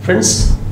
Friends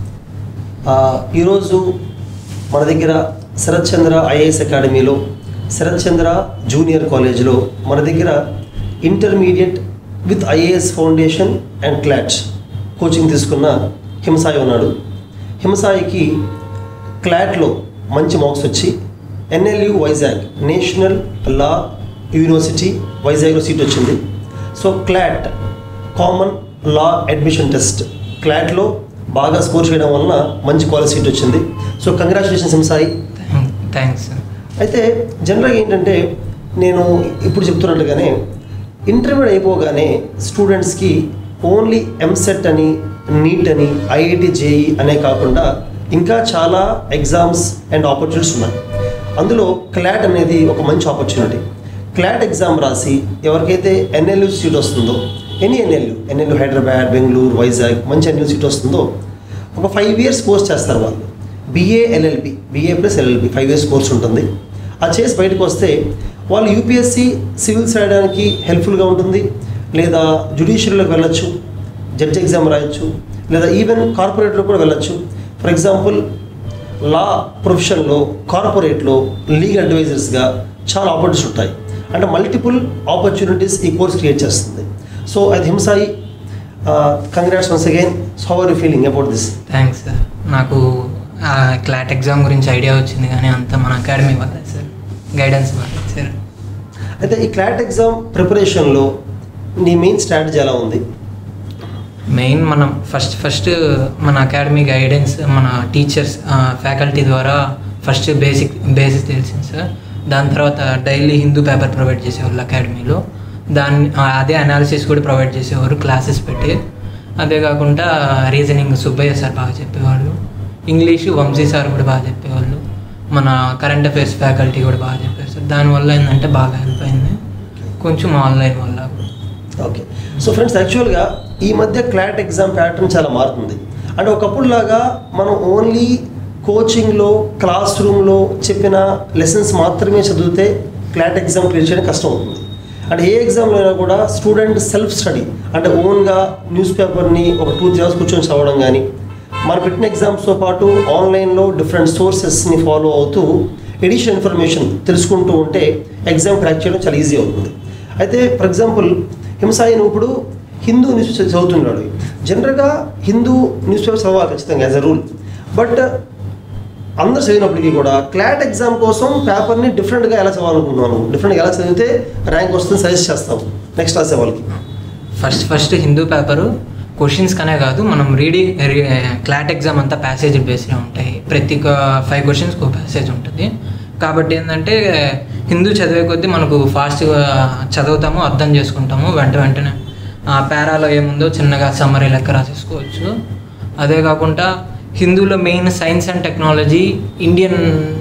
ఆ, ఈరోజు మన దగ్గర శరత్ చంద్ర ఐఏఎస్ అకాడమీలో శరత్ చంద్ర జూనియర్ కాలేజ్లో మన దగ్గర intermediate with IAS foundation and CLAT coaching తీసుకున్న హిమసాయి ఉన్నాడు హిమసాయికి క్లాట్లో మంచి మార్క్స్ వచ్చి NLU Vizag national law university వైజాగ్లో సీట్ వచ్చింది so CLAT common law admission test క్లాట్లో బాగా స్కోర్ చేయడం వలన మంచి కాలేజ్ సీట్ వచ్చింది so congratulations Himasai thanks sir అయితే జనరల్గా ఏంటంటే నేను ఇప్పుడు చెప్తున్నట్టుగానే ఇంటర్మీడియట్ అయిపోగానే స్టూడెంట్స్కి ఓన్లీ ఎంసెట్ అని నీట్ అని ఐఐటి జేఈ అనే కాకుండా ఇంకా చాలా ఎగ్జామ్స్ అండ్ ఆపర్చునిటీస్ ఉన్నాయి అందులో క్లాట్ అనేది ఒక మంచి ఆపర్చునిటీ క్లాట్ ఎగ్జామ్ రాసి ఎవరికైతే ఎన్ఎల్యూ సీట్ వస్తుందో any NLU NLU Hyderabad Bengaluru Vizag మంచి ఎన్ఎల్యూ సీట్ వస్తుందో ఒక ఫైవ్ ఇయర్స్ కోర్స్ చేస్తారు వాళ్ళు BA LLB BA plus LLB five years course ఉంటుంది అది చేసి బయటకు వస్తే వాళ్ళు యూపీఎస్సి సివిల్స్ రాయడానికి హెల్ప్ఫుల్గా ఉంటుంది లేదా జుడిషియరీలోకి వెళ్ళొచ్చు జడ్జ్ ఎగ్జామ్ రాయొచ్చు లేదా ఈవెన్ కార్పొరేట్లో కూడా వెళ్ళొచ్చు ఫర్ ఎగ్జాంపుల్ లా ప్రొఫెషన్లో కార్పొరేట్లో లీగల్ అడ్వైజర్స్గా చాలా ఆపర్చునిటీస్ ఉంటాయి అంటే మల్టిపుల్ ఆపర్చునిటీస్ ఈ కోర్స్ క్రియేట్ చేస్తుంది సో అది Himasai congrats once again so are you feeling about this thanks sir నాకు ఆ క్లాట్ ఎగ్జామ్ గురించి ఐడియా వచ్చింది కానీ అంత మన అకాడమీ వల్ల సార్ గైడెన్స్ వల్ల సార్ అయితే ఈ క్లాట్ ఎగ్జామ్ ప్రిపరేషన్లో నీ మెయిన్ స్ట్రాటజీ ఎలా ఉంది మెయిన్ మనం ఫస్ట్ ఫస్ట్ మన అకాడమీ గైడెన్స్ మన టీచర్స్ ఫ్యాకల్టీ ద్వారా ఫస్ట్ బేసిక్ బేసిక్స్ తెలిసింది సార్ దాని తర్వాత డైలీ హిందూ పేపర్ ప్రొవైడ్ చేసేవాళ్ళు అకాడమీలో దాన్ని ఆ, అదే అనాలిసిస్ కూడా ప్రొవైడ్ చేసేవారు క్లాసెస్ పెట్టి అదే కాకుండా రీజనింగ్ సుబ్బయ్య సార్ బాగా చెప్పేవాళ్ళు ఇంగ్లీషు వంశీ సార్ కూడా బాగా చెప్పేవాళ్ళు మన కరెంట్ అఫైర్స్ ఫ్యాకల్టీ కూడా బాగా చెప్పారు సార్ దానివల్ల ఏంటంటే బాగా హెల్ప్ అయింది కొంచెం ఆన్లైన్ వల్ల కూడా ఓకే సో ఫ్రెండ్స్ యాక్చువల్గా ఈ మధ్య క్లాట్ ఎగ్జామ్ ప్యాటర్న్ చాలా మారుతుంది అంటే ఒకప్పుడు లాగా మనం ఓన్లీ కోచింగ్లో క్లాస్ రూమ్లో చెప్పిన లెసన్స్ మాత్రమే చదివితే క్లాట్ ఎగ్జామ్ క్లియర్ చేయడం కష్టం అవుతుంది అంటే ఏ ఎగ్జామ్లో అయినా కూడా స్టూడెంట్ సెల్ఫ్ స్టడీ అంటే ఓన్గా న్యూస్ పేపర్ని ఒక టూ త్రీ అవర్స్ కూర్చొని చదవడం కానీ మనం పెట్టిన ఎగ్జామ్స్తో పాటు ఆన్లైన్లో డిఫరెంట్ సోర్సెస్ని ఫాలో అవుతూ ఎడిషన్ ఇన్ఫర్మేషన్ తెలుసుకుంటూ ఉంటే ఎగ్జామ్ క్రాక్ చేయడం చాలా ఈజీ అవుతుంది అయితే ఫర్ ఎగ్జాంపుల్ హింసాయి నువ్వు ఇప్పుడు హిందూ న్యూస్ పేపర్ చదువుతున్నాడు జనరల్గా హిందూ న్యూస్ పేపర్ చదవాలి ఖచ్చితంగా యాజ్ అ రూల్ బట్ అందరు చదివినప్పటికీ కూడా క్లాట్ ఎగ్జామ్ కోసం పేపర్ని డిఫరెంట్గా ఎలా చదవాలనుకుంటున్నాను డిఫరెంట్గా ఎలా చదివితే ర్యాంక్ వస్తుంది సజెస్ట్ చేస్తాం నెక్స్ట్ రాసే వాళ్ళకి first first Hindu paper questions కనే కాదు మనం రీడింగ్ క్లాట్ ఎగ్జామ్ అంతా ప్యాసేజ్ బేస్లో ఉంటాయి ప్రతి ఫైవ్ క్వశ్చన్స్కి ఒక ప్యాసేజ్ ఉంటుంది కాబట్టి ఏంటంటే హిందూ చదివే కొద్దీ మనకు ఫాస్ట్గా చదువుతాము అర్థం చేసుకుంటాము వెంట వెంటనే ఆ పేరాలో ఏముందో చిన్నగా సమ్మరీ లెక్క రాసేసుకోవచ్చు అదే కాకుండా హిందూలో main science and technology Indian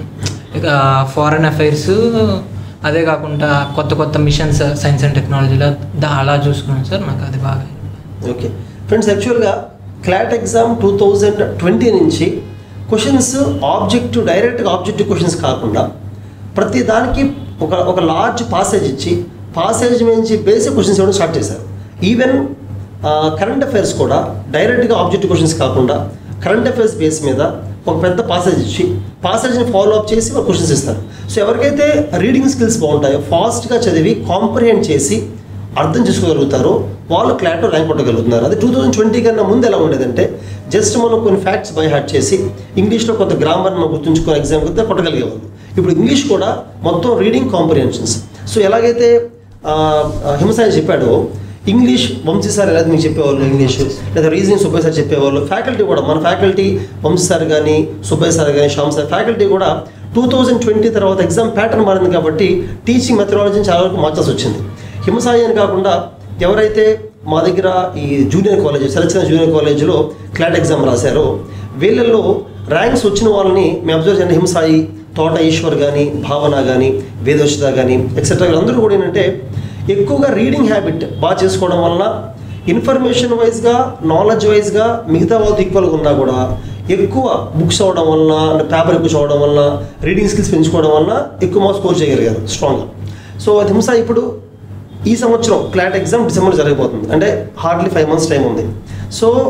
foreign affairs అదే కాకుండా కొత్త కొత్త మిషన్స్ సైన్స్ అండ్ టెక్నాలజీలో దా అలా చూసుకున్నాను సార్ నాకు అది బాగా ఓకే ఫ్రెండ్స్ యాక్చువల్గా CLAT exam two thousand twenty నుంచి క్వశ్చన్స్ ఆబ్జెక్టివ్ డైరెక్ట్గా ఆబ్జెక్టివ్ క్వశ్చన్స్ కాకుండా ప్రతి దానికి ఒక ఒక లార్జ్ పాసేజ్ ఇచ్చి పాసేజ్ నుంచి బేసిక్ క్వశ్చన్స్ ఇవ్వడం స్టార్ట్ చేశారు ఈవెన్ కరెంట్ అఫైర్స్ కూడా డైరెక్ట్గా ఆబ్జెక్టివ్ క్వశ్చన్స్ కాకుండా కరెంట్ అఫైర్స్ బేస్ మీద ఒక పెద్ద పాసేజ్ ఇచ్చి పాసేజ్ని ఫాలో అప్ చేసి వాళ్ళు క్వశ్చన్స్ ఇస్తారు సో ఎవరికైతే రీడింగ్ స్కిల్స్ బాగుంటాయో ఫాస్ట్గా చదివి కాంప్రిహెండ్ చేసి అర్థం చేసుకోగలుగుతారో వాళ్ళు క్లాట్లో ర్యాంక్ కొట్టగలుగుతున్నారు అది టూ థౌజండ్ ట్వంటీ కన్నా ముందు ఎలా ఉండేదంటే జస్ట్ మనం కొన్ని ఫ్యాక్ట్స్ బై హార్ట్ చేసి ఇంగ్లీష్లో కొంత గ్రామర్ మనం గుర్తుంచుకొని ఎగ్జామ్ కొద్దిగా కొట్టగలిగేవాళ్ళు ఇప్పుడు ఇంగ్లీష్ కూడా మొత్తం రీడింగ్ కాంప్రిహెన్షన్స్ సో ఎలాగైతే ఆ, ఆ, హిమసాయి చెప్పాడో ఇంగ్లీష్ వంశీ సార్ ఎలా మీకు చెప్పేవాళ్ళు ఇంగ్లీష్ లేదా రీజనింగ్ సుబ్బయ్య సార్ చెప్పేవాళ్ళు ఫ్యాకల్టీ కూడా మన ఫ్యాకల్టీ వంశీ సార్ కానీ సుబ్బయ్య సార్ కానీ శ్యామ్ సార్ ఫ్యాకల్టీ కూడా టూ థౌజండ్ ట్వంటీ తర్వాత ఎగ్జామ్ ప్యాటర్న్ మారింది కాబట్టి టీచింగ్ మెథడాలజీని చాలా వరకు మార్చాల్సి వచ్చింది హిమసాయి అని కాకుండా ఎవరైతే మా దగ్గర ఈ జూనియర్ కాలేజ్ సెలెక్షన్ జూనియర్ కాలేజీలో క్లాట్ ఎగ్జామ్ రాశారో వీళ్ళల్లో ర్యాంక్స్ వచ్చిన వాళ్ళని మేము అబ్జర్వ్ చేయండి హిమసాయి తోట ఈశ్వర్ కానీ భావన కానీ వేదోషిత కానీ ఎక్సెట్రా వీళ్ళందరూ కూడా ఏంటంటే ఎక్కువగా రీడింగ్ హ్యాబిట్ బాగా చేసుకోవడం వలన ఇన్ఫర్మేషన్ వైజ్గా నాలెడ్జ్ వైజ్గా మిగతా వాళ్ళతో ఈక్వల్గా ఉన్నా కూడా ఎక్కువ బుక్స్ అవ్వడం వలన పేపర్ ఎక్కువ చదవడం వలన రీడింగ్ స్కిల్స్ పెంచుకోవడం వలన ఎక్కువ మార్క్స్ స్కోర్ చేయగలిగారు స్ట్రాంగ్గా సో అది హింస ఇప్పుడు ఈ సంవత్సరం క్లాట్ ఎగ్జామ్ డిసెంబర్ జరగబోతుంది అంటే హార్డ్లీ ఫైవ్ మంత్స్ టైం ఉంది సో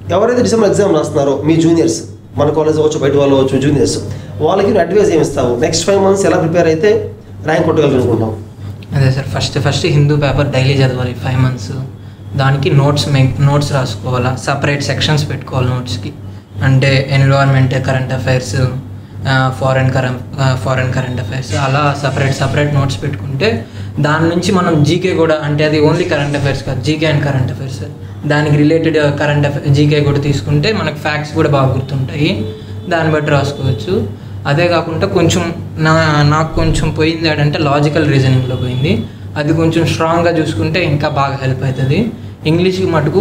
ఎవరైతే డిసెంబర్ ఎగ్జామ్ రాస్తున్నారో మీ జూనియర్స్ మన కాలేజ్ అవ్వచ్చు బయట వాళ్ళు అవ్వచ్చు జూనియర్స్ వాళ్ళకి నువ్వు అడ్వైస్ ఏమి ఇస్తావు నెక్స్ట్ ఫైవ్ మంత్స్ ఎలా ప్రిపేర్ అయితే ర్యాంక్ కొట్టగలరు అనుకుంటాం అదే sir first first Hindu paper daily చదవాలి ఫైవ్ మంత్స్ దానికి నోట్స్ మేక్ నోట్స్ రాసుకోవాలా సపరేట్ సెక్షన్స్ పెట్టుకోవాలి నోట్స్కి అంటే environment current affairs foreign current foreign current affairs అలా సపరేట్ సపరేట్ నోట్స్ పెట్టుకుంటే దాని నుంచి మనం జీకే కూడా అంటే అది ఓన్లీ కరెంట్ అఫైర్స్ కాదు జీకే అండ్ కరెంట్ అఫైర్స్ దానికి రిలేటెడ్ కరెంట్ అఫైర్ జీకే కూడా తీసుకుంటే మనకు ఫ్యాక్ట్స్ కూడా బాగా గుర్తుంటాయి దాన్ని బట్టి రాసుకోవచ్చు అదే కాకుండా కొంచెం నా నాకు కొంచెం పోయింది అంటే లాజికల్ రీజనింగ్లో పోయింది అది కొంచెం స్ట్రాంగ్గా చూసుకుంటే ఇంకా బాగా హెల్ప్ అవుతుంది ఇంగ్లీష్కి మటుకు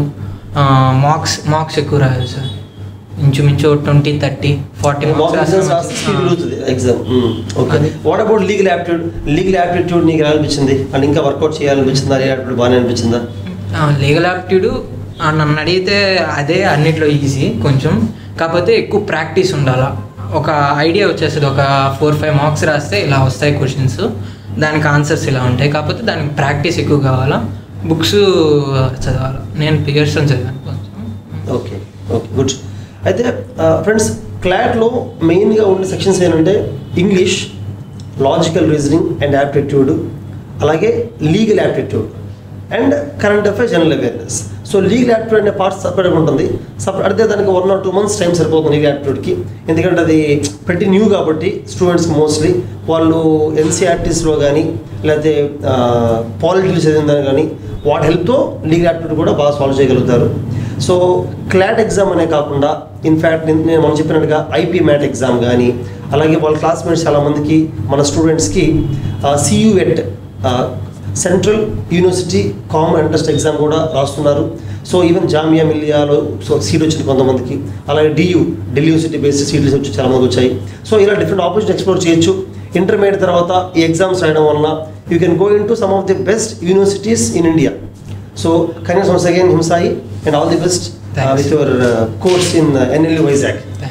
మార్క్స్ మార్క్స్ ఎక్కువ రాయాలి సార్ ఇంచుమించు twenty thirty forty mock exams రాస్తే స్పీడ్ పెరుగుతుంది ఎగ్జామ్ ఓకే అది. What about legal aptitude legal aptitude నీకు ఎలా అనిపించింది అండ్ ఇంకా వర్కౌట్ చేయాలనిపించిందా లీగల్ యాప్టిట్యూడ్ బాగానే అనిపించిందా లీగల్ యాప్టిట్యూడ్ నన్ను అడిగితే అదే అన్నిట్లో ఈజీ కొంచెం కాకపోతే ఎక్కువ ప్రాక్టీస్ ఉండాలా ఒక ఐడియా వచ్చేస్తుంది ఒక ఫోర్ ఫైవ్ మార్క్స్ రాస్తే ఇలా వస్తాయి క్వశ్చన్స్ దానికి ఆన్సర్స్ ఇలా ఉంటాయి కాకపోతే దానికి ప్రాక్టీస్ ఎక్కువ కావాలా బుక్స్ చదవాలి నేను పియర్సన్ చదివాను కొంచెం ఓకే ఓకే గుడ్ అయితే ఫ్రెండ్స్ క్లాట్లో మెయిన్గా ఉండే సెక్షన్స్ ఏంటంటే English logical reasoning and aptitude అలాగే legal aptitude and current affairs general awareness so legal aptitude అనే పార్ట్స్ సపరేట్గా ఉంటుంది సపరేట్ అడితే దానికి one or two months time సరిపోతుంది లీగల్ యాప్టిట్యూడ్కి ఎందుకంటే అది pretty న్యూ కాబట్టి స్టూడెంట్స్కి మోస్ట్లీ వాళ్ళు ఎన్సీఆర్టీస్లో కానీ లేకపోతే పాలిటికల్ చదివిన దాని కానీ వాటి హెల్ప్తో లీగల్ యాప్టిట్యూడ్ కూడా బాగా సాల్వ్ చేయగలుగుతారు సో క్లాట్ ఎగ్జామ్ అనే కాకుండా ఇన్ఫ్యాక్ట్ నేను మనం చెప్పినట్టుగా ఐపీ మ్యాట్ ఎగ్జామ్ కానీ అలాగే వాళ్ళ క్లాస్మేట్స్ చాలామందికి మన స్టూడెంట్స్కి CUET central university common interest exam కూడా రాస్తున్నారు సో ఈవెన్ జామియా మిలియాలో సో సీట్ వచ్చింది కొంతమందికి అలాగే డియూ ఢిల్లీ యూనివర్సిటీ బేస్డ్ సీట్లు వచ్చి చాలా మంది వచ్చాయి సో ఇలా డిఫరెంట్ ఆపర్చునిటీ ఎక్స్ప్లోర్ చేయొచ్చు ఇంటర్మీడియట్ తర్వాత ఈ ఎగ్జామ్స్ రాయడం వలన you can go in to some of the best universities in India so congrats once again Himasai and all the best Thanks. With your course in NLU Vizag